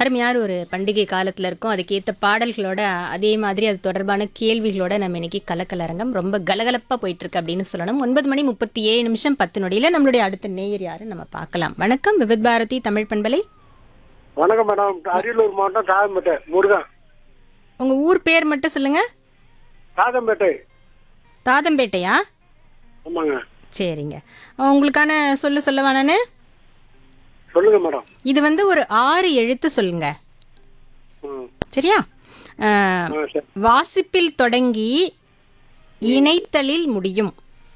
அருமையான ஒரு பண்டிகை காலத்தில் இருக்கும் அதுக்கேற்ற பாடல்களோட அதே மாதிரி அது தொடர்பான கேள்விகளோட நம்ம இன்னைக்கு கலக்கலரங்கம் ரொம்ப கலகலப்பாக போயிட்டு இருக்கு அப்படின்னு சொல்லணும் ஒன்பது மணி முப்பத்தி ஏழு நிமிஷம் பத்து நொடியில் நம்மளுடைய அடுத்த நேயர் யாரு நம்ம பார்க்கலாம் வணக்கம் விவித் பாரதி தமிழ் பண்பலை வணக்கம் மேடம் அரியலூர் மாவட்டம் தாதம்பேட்டை முருகன் உங்கள் ஊர் பேர் மட்டும் சொல்லுங்க தாதம்பேட்டை தாதம்பேட்டையா ஆமாங்க சரிங்க உங்களுக்கான சொல்லு சொல்லவா நான் சொல்லுங்க மேடம் இது வந்து ஒரு ஆறு எழுத்து சொல்லுங்க ம் சரியா அஹ், ஆ சரி வாசிப்பில் தொடங்கி இணைத்தலில் முடியும்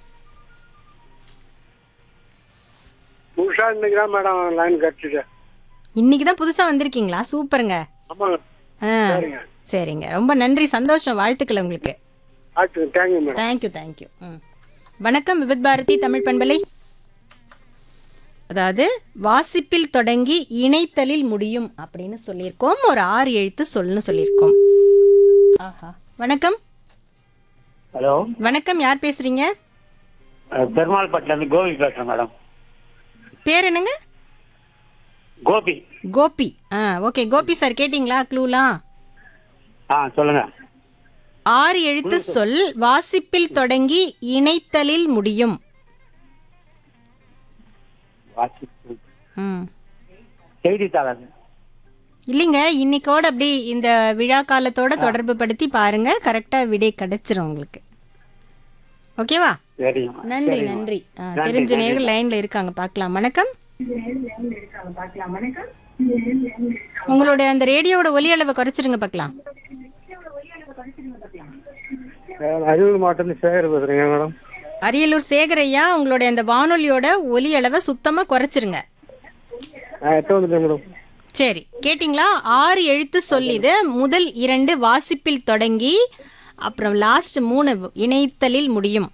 புதுசா இன்னைக்கு தான் மேடம் லைன் கிடச்சிது இன்னைக்கு தான் புதுசாக வந்திருக்கீங்களா சூப்பருங்க ஆமாங்க ஆ சரிங்க சரிங்க ரொம்ப நன்றி சந்தோஷம் வாழ்த்துக்கள் உங்களுக்கு ஆச்சு தேங்க்யூ மேடம் தேங்க்யூ தேங்க்யூ ம் வணக்கம் விவித் பாரதி தமிழ் பண்பலை அதாவது வாசிப்பில் தொடங்கி இணைத்தலில் முடியும் அப்படின்னு சொல்லியிருக்கோம் ஒரு ஆறு எழுத்து சொல்லுன்னு சொல்லியிருக்கோம் ஆஹா வணக்கம் ஹலோ வணக்கம் யார் பேசுறீங்க பெருமாள்பட்டிலேருந்து கோபி பேசுகிறேன் மேடம் பேர் என்னங்க கோபி கோபி ஆ ஓகே கோபி சார் கேட்டிங்களா க்ளூலாம் ஆ சொல்லுங்க ஆறு எழுத்து சொல் வாசிப்பில் தொடங்கி இணைத்தலில் முடியும் வாசிப்பு ம் செய்தித்தாளர் இல்லைங்க இன்னைக்கோட அப்படி இந்த விழா காலத்தோட தொடர்பு படுத்தி பாருங்க கரெக்டா விடை கிடைச்சிரும் உங்களுக்கு ஓகேவா சரிங்க நன்றி நன்றி ஆ, தெரிஞ்ச நேர்கள் லைன்ல இருக்காங்க பார்க்கலாம் வணக்கம் உங்களுடைய அந்த ரேடியோவோட ஒலி அளவை குறைச்சிருங்க பார்க்கலாம் அரியலூர் மாவட்டத்தில் சேகர் பேசுறீங்க மேடம் அரியலூர் சேகரையா உங்களுடைய அந்த வானொலியோட ஒலி அளவை சுத்தமா குறைச்சிருங்க ஆ எத்தனை வந்துட்டேன் மேடம் சரி கேட்டிங்களா ஆறு எழுத்து சொல்லிது முதல் இரண்டு வாசிப்பில் தொடங்கி அப்புறம் லாஸ்ட் மூணு இணைத்தலில் முடியும்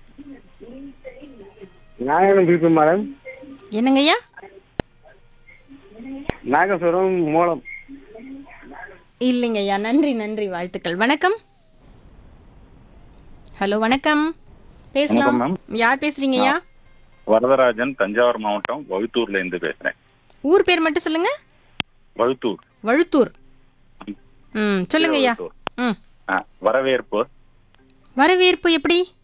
நாயகன் பிபி மேடம் என்னங்கய்யா நாகேஸ்வரம் மூலம் இல்லைங்கய்யா நன்றி நன்றி வாழ்த்துக்கள் வணக்கம் ஹலோ வணக்கம் பேசலாம் வணக்கம் யார் பேசுறீங்கய்யா வரதராஜன் தஞ்சாவூர் மாவட்டம் வழுத்தூர்ல இருந்து பேசுறேன் ஊர் பேர் மட்டும் சொல்லுங்க வழுத்தூர் வழுத்தூர் ம் சொல்லுங்கய்யா வழுத்தூர். ம் ஆ, வரவேற்பு வரவேற்பு எப்படி